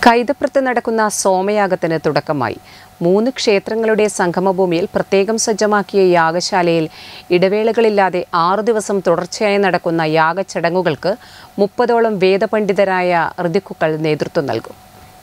കൈതപ്രത്ത് നടക്കുന്ന സോമയാഗത്തിന് തുടക്കമായി മൂന്ന് ക്ഷേത്രങ്ങളുടെ സംഗമഭൂമിയിൽ പ്രത്യേകം സജ്ജമാക്കിയ യാഗശാലയിൽ ഇടവേളകളില്ലാതെ ആറു ദിവസം തുടർച്ചയായി നടക്കുന്ന യാഗച്ചടങ്ങുകൾക്ക് മുപ്പതോളം വേദപണ്ഡിതരായ ഋതുക്കുകൾ നേതൃത്വം നൽകും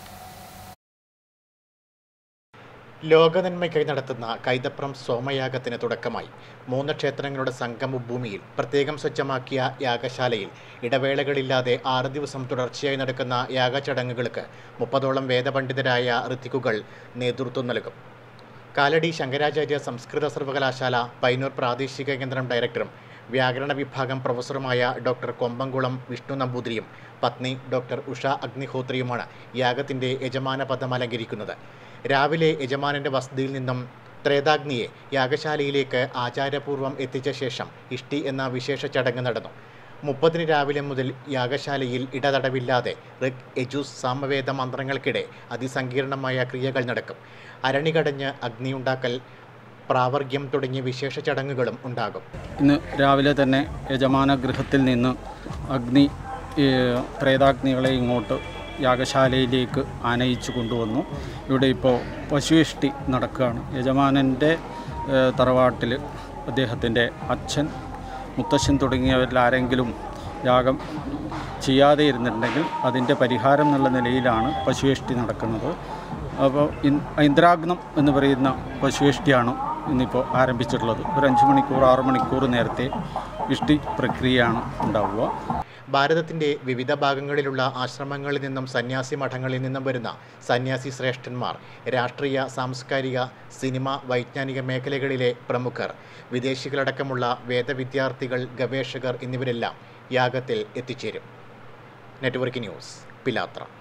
ലോകനന്മയ്ക്കായി നടത്തുന്ന കൈതപ്രം സോമയാഗത്തിന് തുടക്കമായി മൂന്ന് ക്ഷേത്രങ്ങളുടെ സംഗമ ഭൂമിയിൽ പ്രത്യേകം സജ്ജമാക്കിയ യാഗശാലയിൽ ഇടവേളകളില്ലാതെ ആറ് ദിവസം തുടർച്ചയായി നടക്കുന്ന യാഗചടങ്ങുകൾക്ക് മുപ്പതോളം വേദപണ്ഡിതരായ ഋത്തിക്കുകൾ നേതൃത്വം നൽകും കാലടി ശങ്കരാചാര്യ സംസ്കൃത സർവകലാശാല പൈനൂർ പ്രാദേശിക കേന്ദ്രം ഡയറക്ടറും വ്യാകരണ വിഭാഗം പ്രൊഫസറുമായ ഡോക്ടർ കൊമ്പംകുളം വിഷ്ണു നമ്പൂതിരിയും പത്നി ഡോക്ടർ ഉഷ അഗ്നിഹോത്രിയുമാണ് യാഗത്തിൻ്റെ യജമാന പദം അലങ്കരിക്കുന്നത് രാവിലെ യജമാനൻ്റെ വസതിയിൽ നിന്നും ത്രേതാഗ്നിയെ യാഗശാലയിലേക്ക് ആചാരപൂർവ്വം എത്തിച്ച ശേഷം ഇഷ്ടി എന്ന വിശേഷ ചടങ്ങ് നടന്നു മുപ്പതിന് രാവിലെ മുതൽ യാഗശാലയിൽ ഇടതടവില്ലാതെ ഋഗ് യജുസ് സാമവേദ മന്ത്രങ്ങൾക്കിടെ അതിസങ്കീർണമായ ക്രിയകൾ നടക്കും അരണി കടഞ്ഞ് അഗ്നിയുണ്ടാക്കൽ പ്രാവർഗ്യം തുടങ്ങിയ വിശേഷ ചടങ്ങുകളും ഉണ്ടാകും ഇന്ന് രാവിലെ തന്നെ യജമാന ഗൃഹത്തിൽ നിന്ന് അഗ്നി ഏഹ്, പ്രേതാഗ്നികളെ ഇങ്ങോട്ട് യാഗശാലയിലേക്ക് ആനയിച്ചു കൊണ്ടുവന്നു ഇവിടെ ഇപ്പോൾ പശുവിഷ്ടി നടക്കുകയാണ് യജമാനൻ്റെ ഏഹ്, തറവാട്ടിൽ അദ്ദേഹത്തിൻ്റെ അച്ഛൻ മുത്തശ്ശൻ തുടങ്ങിയവരിൽ ആരെങ്കിലും യാഗം ചെയ്യാതെ ഇരുന്നിട്ടുണ്ടെങ്കിൽ അതിൻ്റെ പരിഹാരം എന്നുള്ള നിലയിലാണ് പശുവേഷ്ടി നടക്കുന്നത് അപ്പോൾ ഇൻ- ഇന്ദ്രാഗ്നം എന്ന് പറയുന്ന പശുവേഷ്ടിയാണ് ഇന്നിപ്പോൾ ആരംഭിച്ചിട്ടുള്ളത് ഒരു അഞ്ച് മണിക്കൂർ ആറ് മണിക്കൂർ നേരത്തെ ഇഷ്ടി പ്രക്രിയയാണ് ഉണ്ടാവുക ഭാരതത്തിൻ്റെ വിവിധ ഭാഗങ്ങളിലുള്ള ആശ്രമങ്ങളിൽ നിന്നും സന്യാസി മഠങ്ങളിൽ നിന്നും വരുന്ന സന്യാസി ശ്രേഷ്ഠന്മാർ രാഷ്ട്രീയ സാംസ്കാരിക സിനിമ വൈജ്ഞാനിക മേഖലകളിലെ പ്രമുഖർ വിദേശികളടക്കമുള്ള വേദവിദ്യാർത്ഥികൾ ഗവേഷകർ എന്നിവരെല്ലാം യാഗത്തിൽ എത്തിച്ചേരും നെറ്റ്വർക്ക് ന്യൂസ് പിലാത്ര